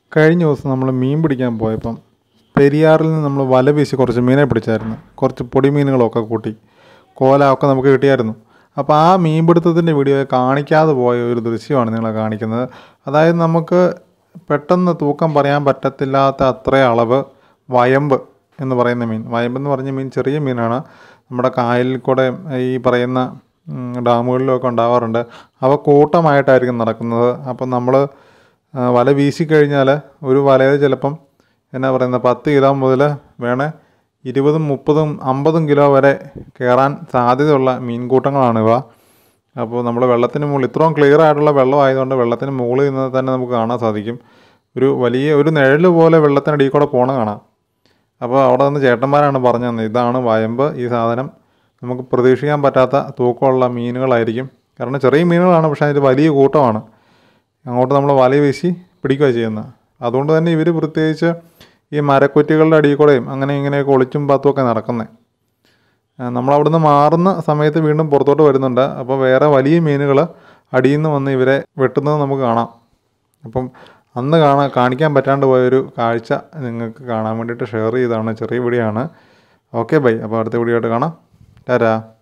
കഴിഞ്ഞ ദിവസം നമ്മൾ മീൻ പിടിക്കാൻ പോയപ്പം പെരിയാറിൽ നിന്ന് നമ്മൾ വല വീശി കുറച്ച് മീനെ പിടിച്ചായിരുന്നു കുറച്ച് പൊടി മീനുകളൊക്കെ കൂട്ടി കോല ഒക്കെ നമുക്ക് കിട്ടിയായിരുന്നു അപ്പോൾ ആ മീൻ പിടുത്തത്തിൻ്റെ വീഡിയോ കാണിക്കാതെ പോയ ഒരു ദൃശ്യമാണ് നിങ്ങളെ കാണിക്കുന്നത് അതായത് നമുക്ക് പെട്ടെന്ന് തൂക്കം പറയാൻ പറ്റത്തില്ലാത്ത അത്രയും അളവ് വയമ്പ് എന്ന് പറയുന്ന മീൻ വയമ്പ് എന്ന് പറഞ്ഞ മീൻ ചെറിയ മീനാണ് നമ്മുടെ കായലിൽ കൂടെ ഈ പറയുന്ന ഉം, ഡാമുകളിലൊക്കെ ഉണ്ടാവാറുണ്ട് അവ കൂട്ടമായിട്ടായിരിക്കും നടക്കുന്നത് അപ്പം നമ്മൾ വല വീശിക്കഴിഞ്ഞാൽ ഒരു വലയിൽ ചിലപ്പം എന്നാ പറയുന്നത് പത്ത് കിലോ മുതൽ വേണേൽ ഇരുപതും മുപ്പതും അമ്പതും കിലോ വരെ കയറാൻ സാധ്യതയുള്ള മീൻകൂട്ടങ്ങളാണ് ഇവ അപ്പോൾ നമ്മൾ വെള്ളത്തിന് മുകളിൽ ഇത്രയും ക്ലിയർ ആയിട്ടുള്ള വെള്ളം ആയതുകൊണ്ട് വെള്ളത്തിന് മുകളിൽ നിന്ന് തന്നെ നമുക്ക് കാണാൻ സാധിക്കും ഒരു വലിയ ഒരു നിഴല് പോലെ വെള്ളത്തിനടിയിൽ കൂടെ പോണ കാണാം അപ്പോൾ അവിടെ നിന്ന് ചേട്ടന്മാരാണ് പറഞ്ഞു തന്നത് ഇതാണ് വയമ്പ് ഈ സാധനം നമുക്ക് പ്രതീക്ഷിക്കാൻ പറ്റാത്ത തൂക്കമുള്ള മീനുകളായിരിക്കും കാരണം ചെറിയ മീനുകളാണ് പക്ഷേ അതിൽ വലിയ കൂട്ടമാണ് അങ്ങോട്ട് നമ്മൾ വല വീശി പിടിക്കുകയാണ് ചെയ്യുന്നത് അതുകൊണ്ട് തന്നെ ഇവർ പ്രത്യേകിച്ച് ഈ മരക്കൊറ്റികളുടെ അടിയിൽ കൂടെയും അങ്ങനെ ഇങ്ങനെയൊക്കെ ഒളിച്ചും പാത്തുമൊക്കെ നടക്കുന്നത് നമ്മളവിടുന്ന് മാറുന്ന സമയത്ത് വീണ്ടും പുറത്തോട്ട് വരുന്നുണ്ട് അപ്പോൾ വേറെ വലിയ മീനുകൾ അടിയിൽ നിന്ന് വന്ന് ഇവരെ വെട്ടുന്നത് നമുക്ക് കാണാം അപ്പം അന്ന് കാണാൻ കാണിക്കാൻ പറ്റാണ്ട് പോയൊരു കാഴ്ച നിങ്ങൾക്ക് കാണാൻ വേണ്ടിയിട്ട് ഷെയർ ചെയ്തതാണ് ചെറിയ വീഡിയോ ആണ് ഓക്കെ ബൈ അപ്പോൾ അടുത്ത വീഡിയോ ആയിട്ട് കാണാം ടാരാ